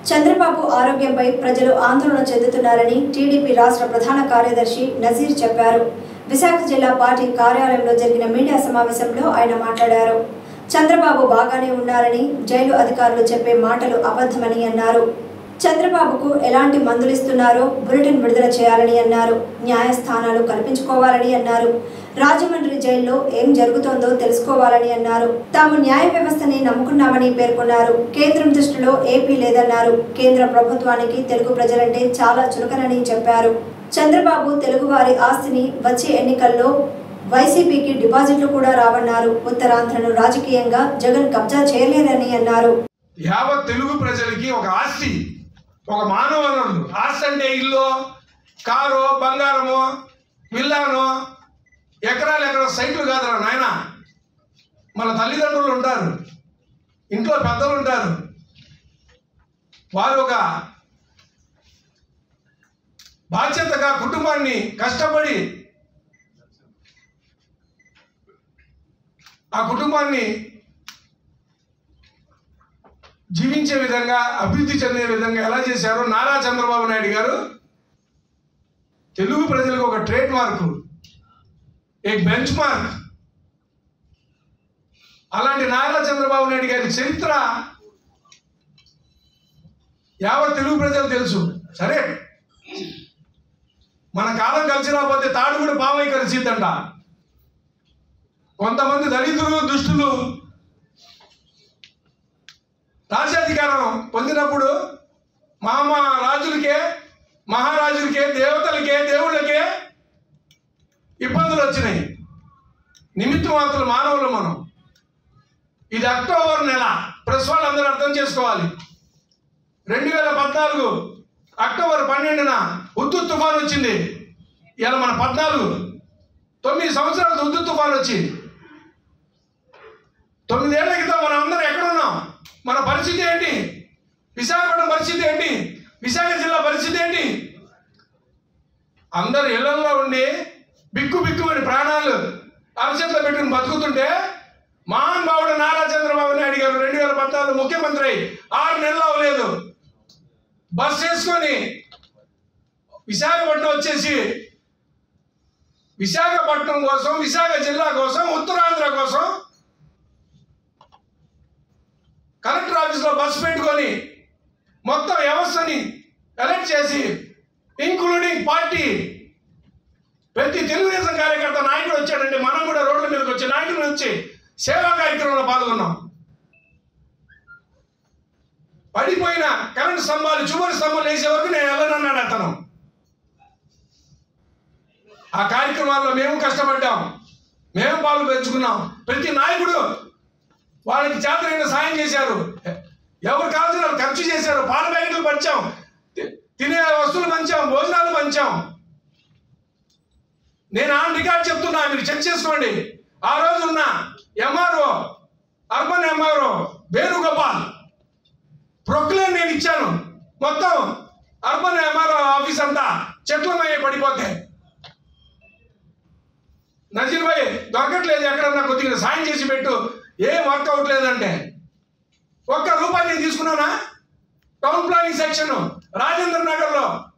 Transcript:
చంద్రబాబు ఆరోగ్యంపై ప్రజలు ఆందోళన చెందుతున్నారని టీడీపీ రాష్ట్ర ప్రధాన కార్యదర్శి నజీర్ చెప్పారు విశాఖ జిల్లా పార్టీ కార్యాలయంలో జరిగిన మీడియా సమావేశంలో ఆయన మాట్లాడారు చంద్రబాబు బాగానే ఉన్నారని జైలు అధికారులు చెప్పే మాటలు అబద్ధమని అన్నారు చంద్రబాబుకు ఎలాంటి మందులు ఇస్తున్నారో బులెటిన్ విడుదల చేయాలని అన్నారు న్యాయస్థానాలు కల్పించుకోవాలని అన్నారు రాజమండ్రి జైల్లో ఏం జరుగుతోందో తెలుసుకోవాలని అన్నారు తాము న్యాయ వ్యవస్థని నమ్ముకున్నామని పేర్కొన్నారు కేంద్రం దృష్టిలో ఏపీ లేదన్నారు కేంద్ర ప్రభుత్వానికి తెలుగు ప్రజలంటే చాలా చులకనని చెప్పారు చంద్రబాబు తెలుగువారి ఆస్తిని వచ్చే ఎన్నికల్లో వైసీపీకి డిపాజిట్లు కూడా రావన్నారు ఉత్తరాంధ్రను రాజకీయంగా జగన్ కబ్జా చేయలేదని అన్నారు యావత్ తెలుగు ప్రజలకి ఒక ఆస్తి ఒక మానవ వనరులు ఆస్తి అంటే ఇల్లు కారు బంగారము విల్లాను ఎకరాలు ఎకరాల సైట్లు కాదురా నాయన మన తల్లిదండ్రులు ఉంటారు ఇంట్లో పెద్దలు ఉంటారు వారు ఒక బాధ్యతగా కుటుంబాన్ని కష్టపడి ఆ కుటుంబాన్ని జీవించే విధంగా అభివృద్ధి చెందే విధంగా ఎలా చేశారో నారా చంద్రబాబు నాయుడు గారు తెలుగు ప్రజలకు ఒక trademark a benchmark అలాంటి నారా చంద్రబాబు నాయుడు గారి చరిత్ర యావత్ తెలుగు ప్రజలు తెలుసు సరే మన కాలం కలిసి రాకపోతే తాడు కూడా పావై కలిసిద్దంట కొంతమంది దళితులు దుష్టులు రాజ్యాధికారం పొందినప్పుడు మామ రాజులకే మహారాజులకే దేవతలకే దేవుళ్ళకే ఇబ్బందులు వచ్చినాయి నిమిత్త మాత్రం మానవులు మనం ఇది అక్టోబర్ నెల ప్రెస్ వాళ్ళు అందరూ అర్థం చేసుకోవాలి రెండు వేల పద్నాలుగు అక్టోబర్ పన్నెండున ఉద్దు తుఫాన్ వచ్చింది ఇలా మన పద్నాలుగు తొమ్మిది సంవత్సరాలు ఉద్దు తుఫాన్ వచ్చి తొమ్మిదేళ్ల క్రితం మనం అందరం ఎక్కడున్నాం మన పరిస్థితి ఏంటి విశాఖపట్నం పరిస్థితి ఏంటి విశాఖ జిల్లా పరిస్థితి ఏంటి అందరు ఇళ్లలో ఉండి బిక్కు బిక్కుమని ప్రాణాలు అరచేతిలో పెట్టుకుని బతుకుతుంటే మహానుభావుడు నారా చంద్రబాబు నాయుడు గారు రెండు వేల పద్నాలుగు ముఖ్యమంత్రి అయి ఆరు నెలలు అవ్వలేదు బస్ వేసుకొని విశాఖపట్నం వచ్చేసి విశాఖపట్నం కోసం విశాఖ జిల్లా కోసం ఉత్తరాంధ్ర కోసం కలెక్టర్ ఆఫీస్లో బస్సు పెట్టుకొని మొత్తం వ్యవస్థని కలెక్ట్ చేసి ఇంక్లూడింగ్ పార్టీ ప్రతి తెలుగుదేశం కార్యకర్త నాయకుడు వచ్చాడంటే మనం కూడా రోడ్ల మీదకి వచ్చి నాయకుడు వచ్చి సేవా కార్యక్రమంలో పాల్గొన్నాం పడిపోయిన కరెంట్ స్తంభాలు చివరి స్తంభాలు వేసే వరకు నేను వెళ్ళనన్నాడు అతను ఆ కార్యక్రమాల్లో మేము కష్టపడ్డాం మేము పాలు పెంచుకున్నాం ప్రతి నాయకుడు వాళ్ళకి చేతనైన సాయం చేశారు ఎవరు కావాల్సిన వాళ్ళు ఖర్చు చేశారు పాల ప్యాకెట్లు పంచాం తి- తినే వస్తువులు పంచాం భోజనాలు పంచాం నేను ఆన్ రికార్డ్ చెప్తున్నా మీరు చెక్ చేసుకోండి ఆ రోజు ఉన్న MRO urban MRO Venugopal Proclain నేను ఇచ్చాను మొత్తం అర్బన్ ఎంఆర్ఓ ఆఫీస్ అంతా చెట్లమయ్యే పడిపోతే నజీర్ భాయ్ దొరకట్లేదు ఎక్కడన్నా కొద్దిగా సాయం చేసి పెట్టు ఏం వర్క్ అవ్వట్లేదంటే ఒక్క రూపాయి నేను తీసుకున్నానా టౌన్ ప్లానింగ్ సెక్షన్ రాజేంద్ర నగర్లో